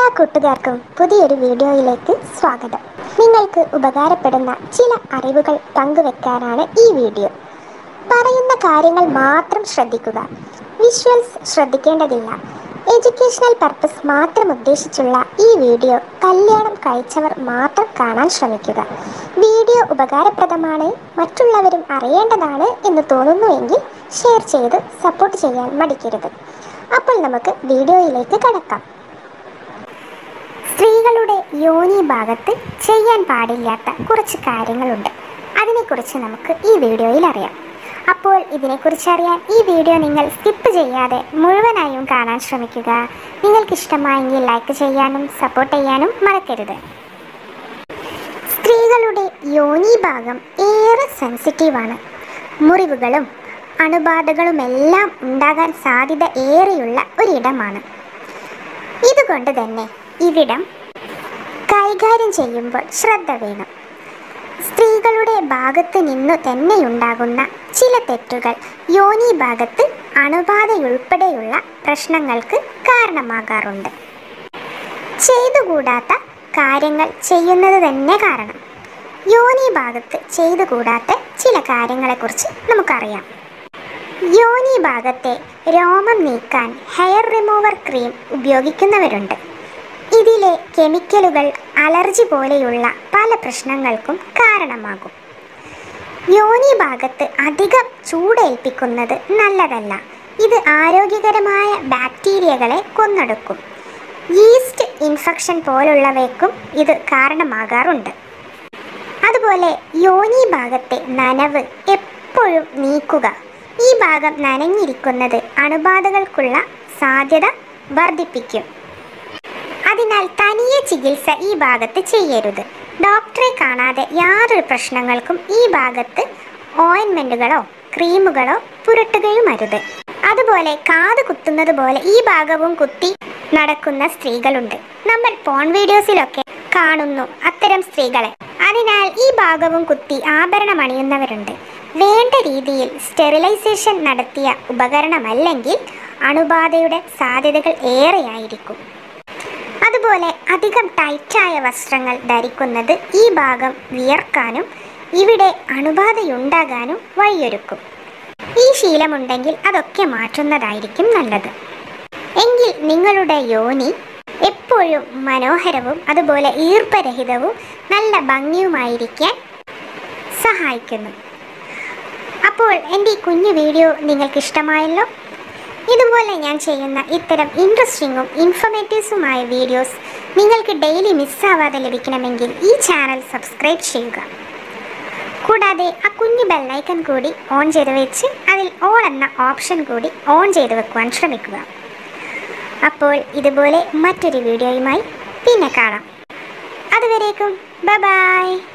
എല്ലാ കൂട്ടുകാർക്കും പുതിയൊരു വീഡിയോയിലേക്ക് സ്വാഗതം നിങ്ങൾക്ക് ഉപകാരപ്പെടുന്ന ചില അറിവുകൾ പങ്കുവെക്കാനാണ് ഈ വീഡിയോ പറയുന്ന കാര്യങ്ങൾ മാത്രം ശ്രദ്ധിക്കുക വിഷ്വൽസ് ശ്രദ്ധിക്കേണ്ടതില്ല എഡ്യൂക്കേഷണൽ പർപ്പസ് മാത്രം ഉദ്ദേശിച്ചുള്ള ഈ വീഡിയോ കല്യാണം കഴിച്ചവർ മാത്രം കാണാൻ ശ്രമിക്കുക വീഡിയോ ഉപകാരപ്രദമാണ് മറ്റുള്ളവരും അറിയേണ്ടതാണ് എന്ന് തോന്നുന്നുവെങ്കിൽ ഷെയർ ചെയ്ത് സപ്പോർട്ട് ചെയ്യാൻ മടിക്കരുത് അപ്പോൾ നമുക്ക് വീഡിയോയിലേക്ക് കടക്കാം സ്ത്രീകളുടെ യോനി ഭാഗത്ത് ചെയ്യാൻ പാടില്ലാത്ത കുറച്ച് കാര്യങ്ങളുണ്ട് അതിനെക്കുറിച്ച് നമുക്ക് ഈ വീഡിയോയിൽ അറിയാം അപ്പോൾ ഇതിനെക്കുറിച്ച് അറിയാൻ ഈ വീഡിയോ നിങ്ങൾ സ്കിപ്പ് ചെയ്യാതെ മുഴുവനായും കാണാൻ ശ്രമിക്കുക നിങ്ങൾക്ക് ഇഷ്ടമായെങ്കിൽ ലൈക്ക് ചെയ്യാനും സപ്പോർട്ട് ചെയ്യാനും മറക്കരുത് സ്ത്രീകളുടെ യോനി ഭാഗം ഏറെ സെൻസിറ്റീവാണ് മുറിവുകളും അണുബാധകളുമെല്ലാം ഉണ്ടാകാൻ സാധ്യത ഏറെയുള്ള ഒരിടമാണ് ഇതുകൊണ്ട് തന്നെ ഇവിടം കൈകാര്യം ചെയ്യുമ്പോൾ ശ്രദ്ധ വേണം സ്ത്രീകളുടെ ഭാഗത്ത് നിന്നു തന്നെയുണ്ടാകുന്ന ചില തെറ്റുകൾ യോനി ഭാഗത്ത് അണുബാധയുൾപ്പെടെയുള്ള പ്രശ്നങ്ങൾക്ക് കാരണമാകാറുണ്ട് ചെയ്തുകൂടാത്ത കാര്യങ്ങൾ ചെയ്യുന്നത് തന്നെ കാരണം യോനി ഭാഗത്ത് ചെയ്തുകൂടാത്ത ചില കാര്യങ്ങളെക്കുറിച്ച് നമുക്കറിയാം യോനി ഭാഗത്തെ രോമം നീക്കാൻ ഹെയർ റിമൂവർ ക്രീം ഉപയോഗിക്കുന്നവരുണ്ട് ഇതിലെ കെമിക്കലുകൾ അലർജി പോലെയുള്ള പല പ്രശ്നങ്ങൾക്കും കാരണമാകും യോനി ഭാഗത്ത് അധികം ചൂടേൽപ്പിക്കുന്നത് നല്ലതല്ല ഇത് ആരോഗ്യകരമായ ബാക്ടീരിയകളെ കൊന്നൊടുക്കും ഈസ്റ്റ് ഇൻഫെക്ഷൻ പോലുള്ളവയ്ക്കും ഇത് കാരണമാകാറുണ്ട് അതുപോലെ യോനി ഭാഗത്തെ നനവ് എപ്പോഴും നീക്കുക ഈ ഭാഗം നനഞ്ഞിരിക്കുന്നത് അണുബാധകൾക്കുള്ള സാധ്യത വർദ്ധിപ്പിക്കും അതിനാൽ തനിയെ ചികിത്സ ഈ ഭാഗത്ത് ചെയ്യരുത് ഡോക്ടറെ കാണാതെ യാതൊരു പ്രശ്നങ്ങൾക്കും ഈ ഭാഗത്ത് ഓയിൻമെൻറ്റുകളോ ക്രീമുകളോ പുരട്ടുകയുമരുത് അതുപോലെ കാത് കുത്തുന്നത് പോലെ ഈ ഭാഗവും കുത്തി നടക്കുന്ന സ്ത്രീകളുണ്ട് നമ്മൾ പോൺ വീഡിയോസിലൊക്കെ കാണുന്നു അത്തരം സ്ത്രീകളെ അതിനാൽ ഈ ഭാഗവും കുത്തി ആഭരണം അണിയുന്നവരുണ്ട് വേണ്ട രീതിയിൽ സ്റ്റെറിലൈസേഷൻ നടത്തിയ ഉപകരണമല്ലെങ്കിൽ അണുബാധയുടെ സാധ്യതകൾ ഏറെയായിരിക്കും അതുപോലെ അധികം ടൈറ്റായ വസ്ത്രങ്ങൾ ധരിക്കുന്നത് ഈ ഭാഗം വിയർക്കാനും ഇവിടെ അണുബാധയുണ്ടാകാനും വഴിയൊരുക്കും ഈ ശീലമുണ്ടെങ്കിൽ അതൊക്കെ മാറ്റുന്നതായിരിക്കും നല്ലത് എങ്കിൽ നിങ്ങളുടെ യോനി എപ്പോഴും മനോഹരവും അതുപോലെ ഈർപ്പരഹിതവും നല്ല ഭംഗിയുമായിരിക്കാൻ സഹായിക്കുന്നു അപ്പോൾ എൻ്റെ ഈ കുഞ്ഞു വീഡിയോ നിങ്ങൾക്ക് ഇഷ്ടമായല്ലോ ഇതുപോലെ ഞാൻ ചെയ്യുന്ന ഇത്തരം ഇൻട്രസ്റ്റിങ്ങും ഇൻഫോർമേറ്റീവ്സുമായ വീഡിയോസ് നിങ്ങൾക്ക് ഡെയിലി മിസ്സാവാതെ ലഭിക്കണമെങ്കിൽ ഈ ചാനൽ സബ്സ്ക്രൈബ് ചെയ്യുക കൂടാതെ ആ കുഞ്ഞു ബെല്ലൈക്കൺ കൂടി ഓൺ ചെയ്ത് വെച്ച് അതിൽ ഓൾ എന്ന ഓപ്ഷൻ കൂടി ഓൺ ചെയ്ത് വെക്കുവാൻ ശ്രമിക്കുക അപ്പോൾ ഇതുപോലെ മറ്റൊരു വീഡിയോയുമായി പിന്നെ കാണാം അതുവരേക്കും ബൈ ബൈ